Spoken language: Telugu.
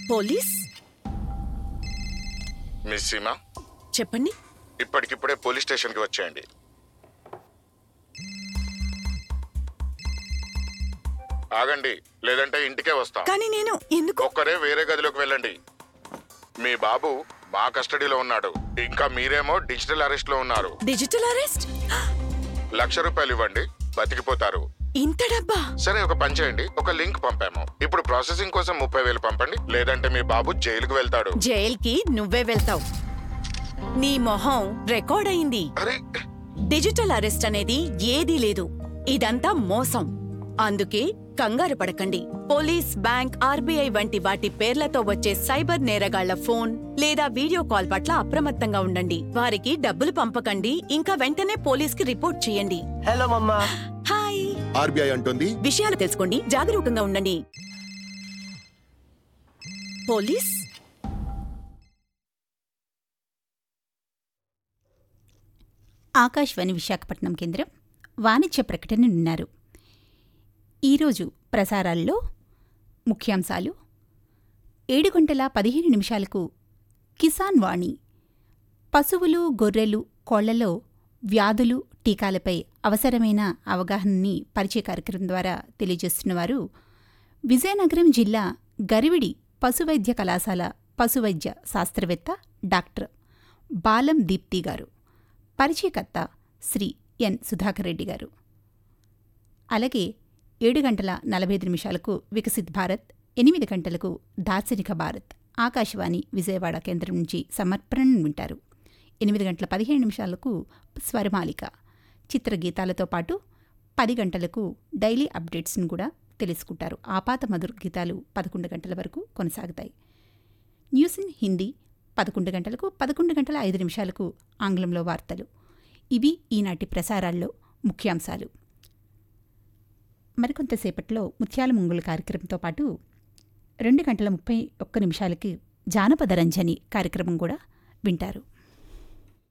పోలీస్ మిస్ సీమా చెప్పండి ఇప్పటికిప్పుడే పోలీస్ స్టేషన్కి వచ్చేయండి ఆగండి లేదంటే ఇంటికే వస్తాం కానీ నేను ఎందుకు ఒక్కరే వేరే గదిలోకి వెళ్ళండి మీ బాబు మా కస్టడీలో ఉన్నాడు ఇంకా మీరేమో డిజిటల్ అరెస్ట్ లో ఉన్నారు డిజిటల్ అరెస్ట్ లక్ష రూపాయలు ఇవ్వండి బతికిపోతారు ఇంత డబ్బా సరే ఒక పని చేయండి ఒక లింక్ పంపాము ఇప్పుడు ప్రాసెసింగ్ కోసం ముప్పై వేలు పంపండి లేదంటే మీ బాబు జైలుకు వెళ్తాడు జైల్కి నువ్వే వెళ్తావు నీ మొహం రికార్డ్ అయింది అరే డిజిటల్ అరెస్ట్ అనేది ఏదీ లేదు ఇదంతా మోసం అందుకే కంగారు పడకండి పోలీస్ బ్యాంక్ ఆర్బీఐ వంటి వాటి పేర్లతో వచ్చే సైబర్ నేరగాళ్ల ఫోన్ లేదా వీడియో కాల్ పట్ల అప్రమత్తంగా ఉండండి వారికి డబ్బులు పంపకండి ఇంకా వెంటనే పోలీస్కి రిపోర్ట్ చేయండి హలో మమ్మా హాయ్ ఆర్బీఐ అంటోంది విషయాలు తెలుసుకోండి జాగరూకంగా ఉండండి పోలీస్ ఆకాశవాణి విశాఖపట్నం కేంద్రం వాణిజ్య ప్రకటన విన్నారు ఈరోజు ప్రసారాల్లో ముఖ్యాంశాలు ఏడు గంటల పదిహేను నిమిషాలకు కిసాన్ వాణి పశువులు గొర్రెలు కోళ్లలో వ్యాధులు టీకాలపై అవసరమైన అవగాహనని పరిచయ కార్యక్రమం ద్వారా తెలియజేస్తున్నవారు విజయనగరం జిల్లా గరివిడి పశువైద్య కళాశాల పశువైద్య శాస్త్రవేత్త డాక్టర్ బాలం దీప్తి గారు పరిచయకర్త శ్రీ ఎన్ సుధాకర్ రెడ్డి గారు అలాగే ఏడు గంటల నలభై ఐదు నిమిషాలకు వికసిత్ భారత్ ఎనిమిది గంటలకు దార్శనిక భారత్ ఆకాశవాణి విజయవాడ కేంద్రం నుంచి సమర్పణను వింటారు ఎనిమిది గంటల పదిహేను నిమిషాలకు స్వరమాలిక చిత్రగీతాలతో పాటు పది గంటలకు డైలీ అప్డేట్స్ను కూడా తెలుసుకుంటారు ఆపాత మధుర గీతాలు పదకొండు గంటల వరకు కొనసాగుతాయి న్యూస్ ఇన్ హిందీ పదకొండు గంటలకు పదకొండు గంటల ఐదు నిమిషాలకు ఆంగ్లంలో వార్తలు ఇవి ఈనాటి ప్రసారాల్లో ముఖ్యాంశాలు మరికొంతసేపట్లో ముత్యాల ముంగుల కార్యక్రమంతో పాటు రెండు గంటల ముప్పై ఒక్క నిమిషాలకి జానపద రంజని కార్యక్రమం కూడా వింటారు